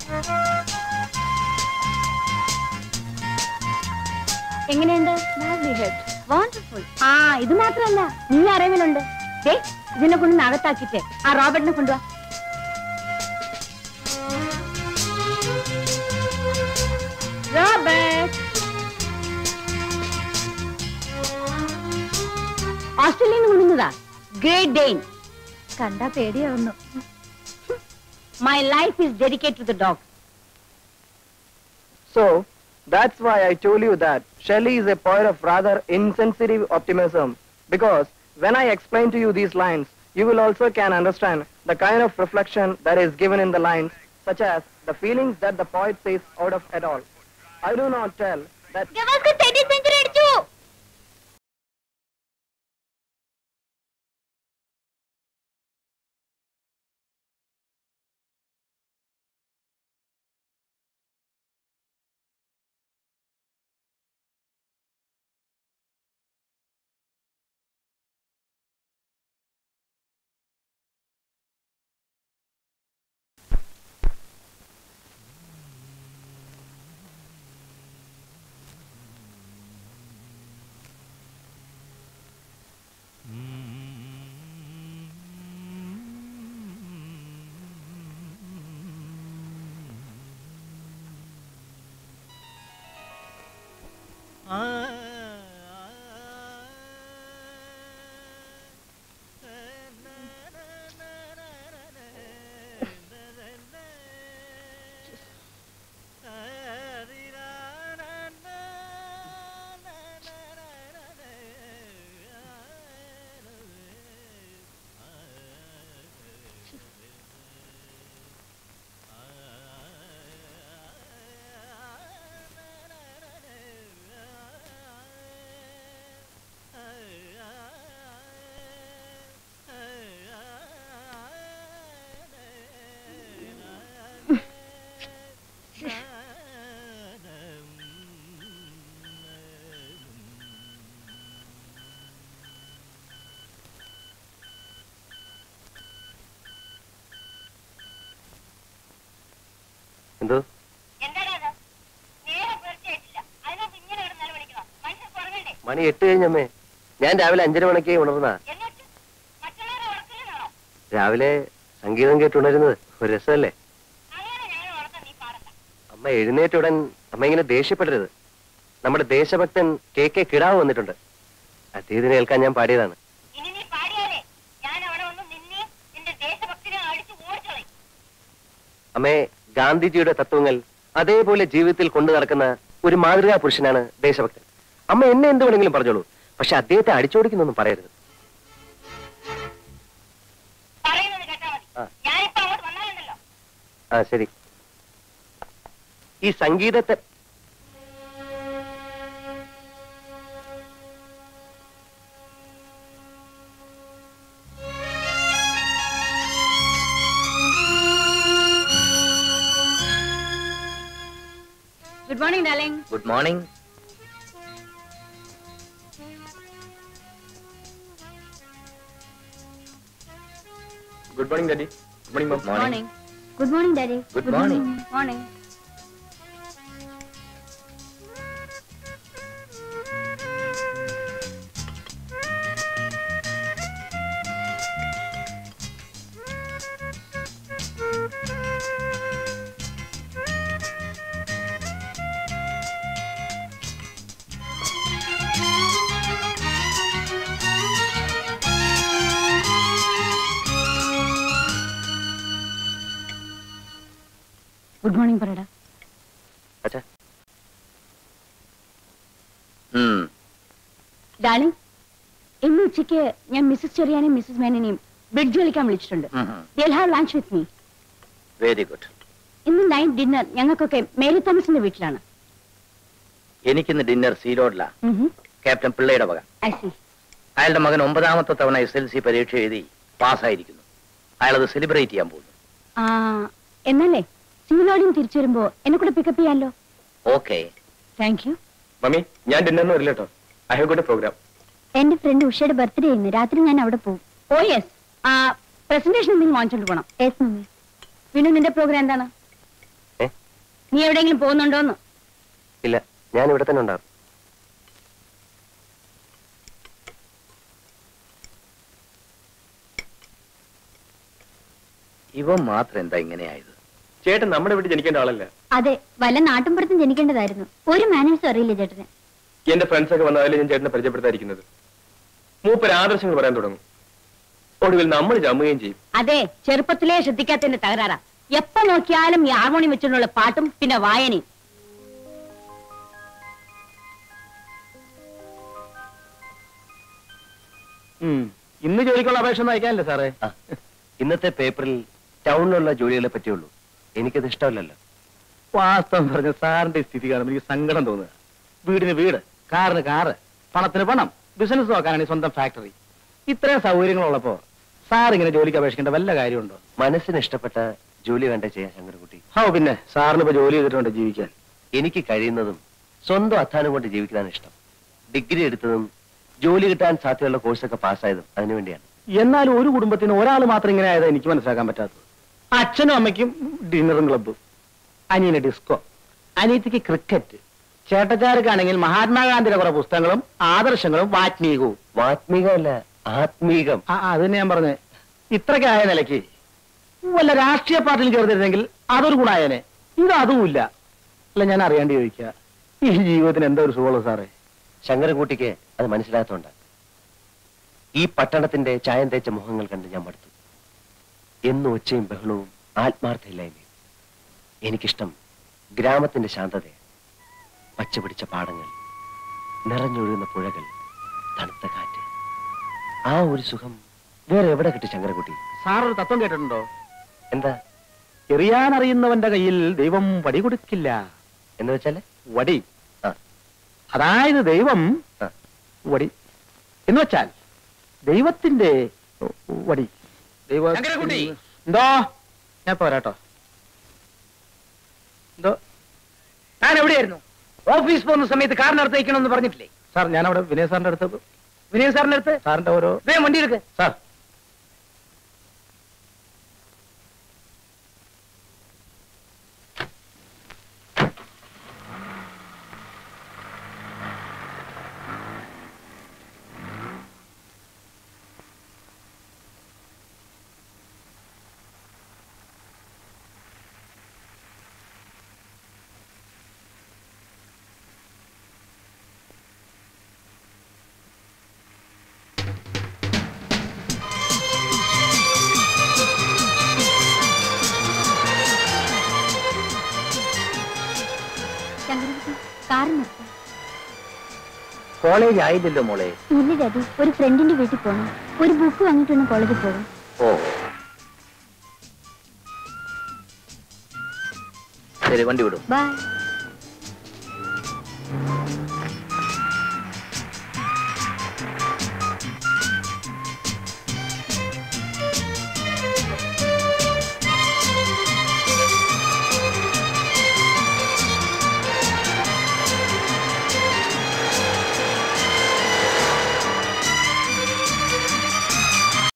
എങ്ങനെയുണ്ട് വണ്ടർഫുൾ ആ ഇത് മാത്രമല്ല നീ അറിവിലുണ്ട് ദേ ഇതിനെ കൊണ്ട് അകത്താക്കിട്ട് ആ റോബർട്ടിനെ കൊണ്ടുവാ റോബർട്ട് ഓസ്ട്രേലിയയിൽ നിന്ന് കൊണ്ടുവന്നതാ ഗ്രേറ്റ് ഡെയിൻ കണ്ടാ പേടിയാവുന്നു my life is dedicate to the dog So, that's why I told you that Shelley is a poet of rather insensitive optimism. Because when I explain to you these lines, you will also can understand the kind of reflection that is given in the lines, such as the feelings that the poet says out of it all. I do not tell that century അടിച്ചു എന്തോ മണി എട്ട് കഴിഞ്ഞമ്മേ ഞാൻ രാവിലെ അഞ്ചര മണിക്ക് ഉണർന്ന രാവിലെ സംഗീതം കേട്ടുണരുന്നത് ഒരു രസമല്ലേ അമ്മ എഴുന്നേറ്റ ഉടൻ അമ്മ ഇങ്ങനെ ദേഷ്യപ്പെടരുത് നമ്മുടെ ദേശഭക്തൻ കെ കെ കിടാവ് വന്നിട്ടുണ്ട് അദ്ദേഹത്തിന് കേൾക്കാൻ ഞാൻ പാടിയതാണ് അമ്മേ ഗാന്ധിജിയുടെ തത്വങ്ങൾ അതേപോലെ ജീവിതത്തിൽ കൊണ്ടു നടക്കുന്ന ഒരു മാതൃകാ പുരുഷനാണ് ദേശഭക്തൻ അമ്മ എന്നെ എന്ത് വേണമെങ്കിലും പറഞ്ഞോളൂ പക്ഷെ അദ്ദേഹത്തെ അടിച്ചോടിക്കുന്നൊന്നും പറയരുത് ആ. ആ ശരി ഈ സംഗീതത്തെ good morning darling good morning Good morning, Daddy. Good morning, Mom. Morning good morning daddy Good morning. Morning good morning പറയടാ അച്ഛാ ഉം ഡാർലിംഗ് ഇന്ന് ഉച്ചയ്ക്ക് ഞാൻ മിസ്സസ് ചെറിയാനെയും മിസ്സസ് മേനനെയും ബ്രിഡ്ജ് കളിക്കാൻ വിളിച്ചിട്ടുണ്ട് they'll have lunch with me very good ഇന്ന് നൈറ്റ് ഡിന്നർ ഞങ്ങൾക്കൊക്കെ മേരി തോമസിന്റെ വീട്ടിലാണ് എനിക്കിന്ന് ഡിന്നർ സീലോഡില ക്യാപ്റ്റൻ പിള്ളയുടെ വക ഐ സി അയാളുടെ മകൻ ഒമ്പതാമത്തെ തവണ എസ് എൽ സി പരീക്ഷ എഴുതി പാസ്സായിരിക്കുന്നു അയാളത് സെലിബ്രേറ്റ് ചെയ്യാൻ പോകുന്നു ആ എന്നല്ലേ സീലോടിയും തിരിച്ചു വരുമ്പോ എന്നെ കൂടെ പിക്കപ്പ് ചെയ്യാമല്ലോ ഓക്കെ താങ്ക് യു മമ്മി ഞാൻ ഡിന്നറിന് വരില്ല കേട്ടോ ഐ ഹാവ് ഗുഡ് പ്രോഗ്രാം എന്റെ ഫ്രണ്ട് ഉഷയുടെ ബർത്ത്ഡേ ഇന്ന് രാത്രി ഞാൻ അവിടെ പോകും ഓ യെസ് ആ പ്രസന്റേഷൻ എന്തെങ്കിലും വാങ്ങിച്ചോണ്ട് പോകണം യെസ് മമ്മി പിന്നെ നിന്റെ പ്രോഗ്രാം എന്താണ് ഏ നീ എവിടെയെങ്കിലും പോകുന്നുണ്ടോന്ന് ഇല്ല ഞാൻ ഇവിടെ തന്നെ ഉണ്ടാകും ഇവൻ മാത്രം എന്താ ഇങ്ങനെയായത് ചേട്ടൻ നമ്മുടെ വീട്ടിൽ ജനിക്കേണ്ട ആളല്ല അതെ വല്ല നാട്ടുമ്പുറത്തും ജനിക്കേണ്ടതായിരുന്നു ഒരു മാനേഴ്സും അറിയില്ല ചേട്ടന് എന്റെ ഫ്രണ്ട്സ് ഒക്കെ വന്നാലേ ഞാൻ ചേട്ടനെ പരിചയപ്പെടുത്താതിരിക്കുന്നത് മൂപ്പര് ആദർശങ്ങൾ പറയാൻ തുടങ്ങും ഒടുവിൽ നമ്മൾ ജമ്മുകയും ചെയ്യും അതെ ചെറുപ്പത്തിലേ ശ്രദ്ധിക്കാത്തതിന്റെ തകരാറാ എപ്പോ നോക്കിയാലും ഈ ഹാർമോണിയം വെച്ചുകൊണ്ടുള്ള പാട്ടും പിന്നെ വായനയും ഇന്ന് ജോലിക്കുള്ള അപേക്ഷ ഒന്നും അയക്കാനല്ലേ സാറേ ആ, ഇന്നത്തെ പേപ്പറിൽ ടൗണിലുള്ള ജോലികളെ പറ്റിയുള്ളൂ എനിക്കത് ഇഷ്ടമല്ലല്ലോ വാസ്തവം പറഞ്ഞ സാറിന്റെ സ്ഥിതി കാണുമ്പോൾ എനിക്ക് സങ്കടം തോന്നുക വീടിന് വീട് കാറിന് കാറ് പണത്തിന് പണം ബിസിനസ് നോക്കാനാണ് ഈ സ്വന്തം ഫാക്ടറി ഇത്രയും സൗകര്യങ്ങളുള്ളപ്പോ സാർ ഇങ്ങനെ ജോലിക്ക് അപേക്ഷിക്കേണ്ട വല്ല കാര്യമുണ്ടോ മനസ്സിന് ഇഷ്ടപ്പെട്ട ജോലി വേണ്ട ചെയ്യാൻ ശങ്കരൻകുട്ടി ഓ പിന്നെ സാറിന് ഇപ്പൊ ജോലി ചെയ്തിട്ടുണ്ട് ജീവിക്കാൻ എനിക്ക് കഴിയുന്നതും സ്വന്തം അധ്വാനം കൊണ്ട് ജീവിക്കാനാണ് ഇഷ്ടം ഡിഗ്രി എടുത്തതും ജോലി കിട്ടാൻ സാധ്യതയുള്ള കോഴ്സൊക്കെ പാസ്സായതും അതിനുവേണ്ടിയാണ് എന്നാലും ഒരു കുടുംബത്തിന് ഒരാൾ മാത്രം ഇങ്ങനെ ആയത് എനിക്ക് മനസ്സിലാക്കാൻ പറ്റാത്തത് അച്ഛനും അമ്മയ്ക്കും ഡിന്നറും ക്ലബ്ബും അനിയന് ഡിസ്കോ അനിയത്തിക്ക് ക്രിക്കറ്റ് ചേട്ടച്ചാർക്കാണെങ്കിൽ മഹാത്മാഗാന്ധിയുടെ കുറെ പുസ്തകങ്ങളും ആദർശങ്ങളും വാത്മീകവും വാത്മീകമല്ല ആത്മീകം ആ ആ, അത് തന്നെ ഞാൻ പറഞ്ഞത് ഇത്രയ്ക്ക് ആയ നിലയ്ക്ക് വല്ല രാഷ്ട്രീയ പാർട്ടിയിൽ ചേർത്തിരുന്നെങ്കിൽ അതൊരു ഗുണായനെ ഇത് അതുമില്ല അല്ല ഞാൻ അറിയാണ്ട് ചോദിക്കുക ഈ ജീവിതത്തിന് എന്താ ഒരു സുഖമുള്ളൂ സാറേ ശങ്കരൻകുട്ടിക്ക് അത് മനസ്സിലാകത്തോണ്ട ഈ പട്ടണത്തിന്റെ ചായം തേച്ച മുഖങ്ങൾ കണ്ട് ഞാൻ മടുത്തു എന്നും ഒച്ചയും ബഹളവും ആത്മാർത്ഥയില്ലായ്മയും എനിക്കിഷ്ടം ഗ്രാമത്തിന്റെ ശാന്തത പച്ചപിടിച്ച പാടങ്ങൾ നിറഞ്ഞൊഴുകുന്ന പുഴകൾ തണുത്ത കാറ്റ് ആ ഒരു സുഖം വേറെ എവിടെ കിട്ടി ശങ്കരൻകുട്ടി സാർ ഒരു തത്വം കേട്ടിട്ടുണ്ടോ എന്താ എറിയാൻ അറിയുന്നവന്റെ കയ്യിൽ ദൈവം വടി കൊടുക്കില്ല എന്ന് വെച്ചാല് വടി ആ. അതായത് ദൈവം ആ. വടി എന്ന് വെച്ചാൽ ദൈവത്തിന്റെ വടി ദൈവ ശങ്കരൻകുട്ടി. എന്തോ ഞാൻ പോരാട്ടോ എന്തോ താൻ എവിടെയായിരുന്നു ഓഫീസ് പോകുന്ന സമയത്ത് കാറിനടുത്ത് വയ്ക്കണമെന്ന് പറഞ്ഞിട്ടില്ലേ സാർ ഞാനവിടെ വിനയ സാറിന്റെ അടുത്ത് വിനയ സാറിന്റെ അടുത്ത് സാറിന്റെ ഓരോ വേഗം വണ്ടി എടുക്ക് സാർ ശങ്കരൻകുട്ടി കാറ് നിർത്താം കോളേജ് ആയില്ലല്ലോ മോളെ ഇല്ല ഡാഡി ഒരു ഫ്രണ്ടിന്റെ വീട്ടിൽ പോകണം ഒരു ബുക്ക് വാങ്ങിയിട്ടൊന്ന് കോളേജിൽ പോകും ഓ ശരി വണ്ടി വിടും ബൈ